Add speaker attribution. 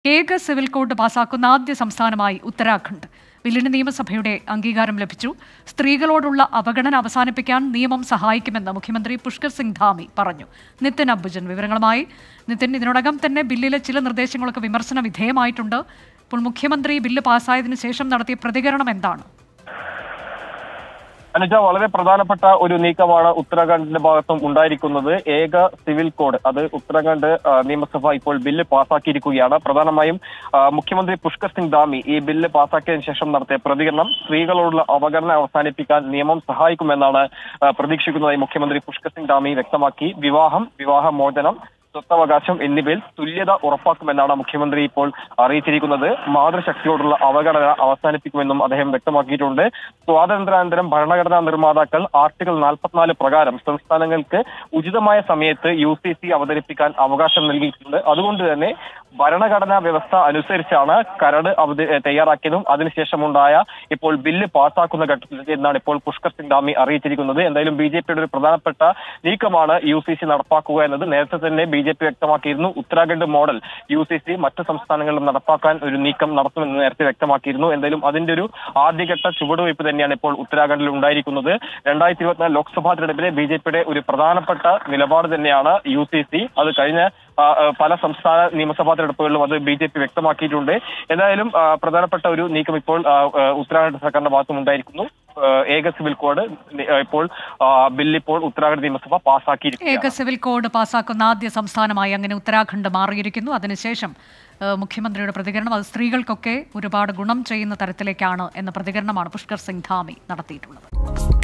Speaker 1: ഏക civil code പാസാക്കുന്ന ആദ്യ സംസ്ഥാനമായി ഉത്തരാഖണ്ഡ് ബില്ലിന് നിയമസഭയുടെ അംഗീകാരം ലഭിച്ചു സ്ത്രീകളോടുള്ള അവഗണന അവസാനിപ്പിക്കാൻ നിയമം സഹായിക്കുമെന്ന് മുഖ്യമന്ത്രി പുഷ്കർ സിംഗ് ധാമി പറഞ്ഞു നിതിൻ അബുജൻ വിവരങ്ങളുമായി നിതിൻ ഇതിനോടകം തന്നെ ബില്ലിലെ ചില നിർദ്ദേശങ്ങളൊക്കെ വിമർശന വിധേയമായിട്ടുണ്ട് ഇപ്പോൾ മുഖ്യമന്ത്രി ബില്ല് പാസ്സായതിനു ശേഷം നടത്തിയ പ്രതികരണം എന്താണ്
Speaker 2: അനുജ വളരെ പ്രധാനപ്പെട്ട ഒരു നീക്കമാണ് ഉത്തരാഖണ്ഡിന്റെ ഭാഗത്തും ഉണ്ടായിരിക്കുന്നത് ഏക സിവിൽ കോഡ് അത് ഉത്തരാഖണ്ഡ് ആ, നിയമസഭ ഇപ്പോൾ ബില്ല് പാസാക്കിയിരിക്കുകയാണ് പ്രധാനമായും ആ, മുഖ്യമന്ത്രി പുഷ്കർ സിംഗ് ധാമി ഈ ബില്ല് പാസാക്കിയതിനു ശേഷം നടത്തിയ പ്രതികരണം സ്ത്രീകളോടുള്ള അവഗണന അവസാനിപ്പിക്കാൻ നിയമം സഹായിക്കുമെന്നാണ് ആ, പ്രതീക്ഷിക്കുന്നതായി മുഖ്യമന്ത്രി പുഷ്കർ സിംഗ് ധാമി വ്യക്തമാക്കി വിവാഹം വിവാഹമോചനം സ്വത്തവകാശം എന്നിവയിൽ തുല്യത ഉറപ്പാക്കുമെന്നാണ് മുഖ്യമന്ത്രി ഇപ്പോൾ അറിയിച്ചിരിക്കുന്നത് മാതൃശക്തിയോടുള്ള അവഗണന അവസാനിപ്പിക്കുമെന്നും അദ്ദേഹം വ്യക്തമാക്കിയിട്ടുണ്ട് സ്വാതന്ത്ര്യാനന്തരം ഭരണഘടനാ നിർമ്മാതാക്കൾ ആർട്ടിക്കിൾ നാൽപ്പത്തിനാല് പ്രകാരം സംസ്ഥാനങ്ങൾക്ക് ഉചിതമായ സമയത്ത് യു സി സി അവതരിപ്പിക്കാൻ അവകാശം നൽകിയിട്ടുണ്ട് അതുകൊണ്ട് തന്നെ ഭരണഘടനാ വ്യവസ്ഥ അനുസരിച്ചാണ് കരട് അവത തയ്യാറാക്കിയതും അതിനുശേഷമുണ്ടായ ഇപ്പോൾ ബില്ല് പാസ്സാക്കുന്ന ഘട്ടത്തിൽ എന്നാണ് ഇപ്പോൾ പുഷ്കർ സിംഗ് ധാമി അറിയിച്ചിരിക്കുന്നത് എന്തായാലും ബി ജെ പിയുടെ ഒരു പ്രധാനപ്പെട്ട നീക്കമാണ് യു സി സി നടപ്പാക്കുക എന്നത് നേരത്തെ തന്നെ ബി ജെ പി വ്യക്തമാക്കിയിരുന്നു Uttarakhand model U C C മറ്റ് സംസ്ഥാനങ്ങളിലും നടപ്പാക്കാൻ ഒരു നീക്കം നടത്തുമെന്ന് നേരത്തെ വ്യക്തമാക്കിയിരുന്നു എന്തായാലും അതിന്റെ ഒരു ആദ്യഘട്ട ചുവടുവയ്പ് തന്നെയാണ് ഇപ്പോൾ ഉത്തരാഖണ്ഡിൽ ഉണ്ടായിരിക്കുന്നത് രണ്ടായിരത്തി ഇരുപത്തിനാല് ലോക്സഭാ തെരഞ്ഞെടുപ്പിലെ ബി ജെ പിയുടെ ഒരു പ്രധാനപ്പെട്ട നിലപാട് തന്നെയാണ് യു സി സി അത് കഴിഞ്ഞ ആ, ആ, പല സംസ്ഥാന നിയമസഭാ തെരഞ്ഞെടുപ്പുകളിലും അത് ബി ജെ പി വ്യക്തമാക്കിയിട്ടുണ്ട് എന്തായാലും ആ, പ്രധാനപ്പെട്ട ഒരു നീക്കം ഇപ്പോൾ ആ, ആ, ഉത്തരാഖണ്ഡ് സർക്കാരിന്റെ ഭാഗത്തും ഉണ്ടായിരിക്കുന്നു ആ, ഏക സിവിൽ കോഡ് ആ, ഇപ്പോൾ ആ, ബില്ല് ഇപ്പോൾ ഉത്തരാഖണ്ഡ് നിയമസഭ പാസ്സാക്കിയിരിക്കുകയാണ്
Speaker 1: ഏക സിവിൽ കോഡ് പാസാക്കുന്ന ആദ്യ സംസ്ഥാനമായി അങ്ങനെ ഉത്തരാഖണ്ഡ് മാറിയിരിക്കുന്നു അതിനുശേഷം ഏഹ്, മുഖ്യമന്ത്രിയുടെ പ്രതികരണം അത് സ്ത്രീകൾക്കൊക്കെ ഒരുപാട് ഗുണം ചെയ്യുന്ന തരത്തിലേക്കാണ് എന്ന പ്രതികരണമാണ് പുഷ്കർ സിംഗ് ധാമി നടത്തിയിട്ടുള്ളത്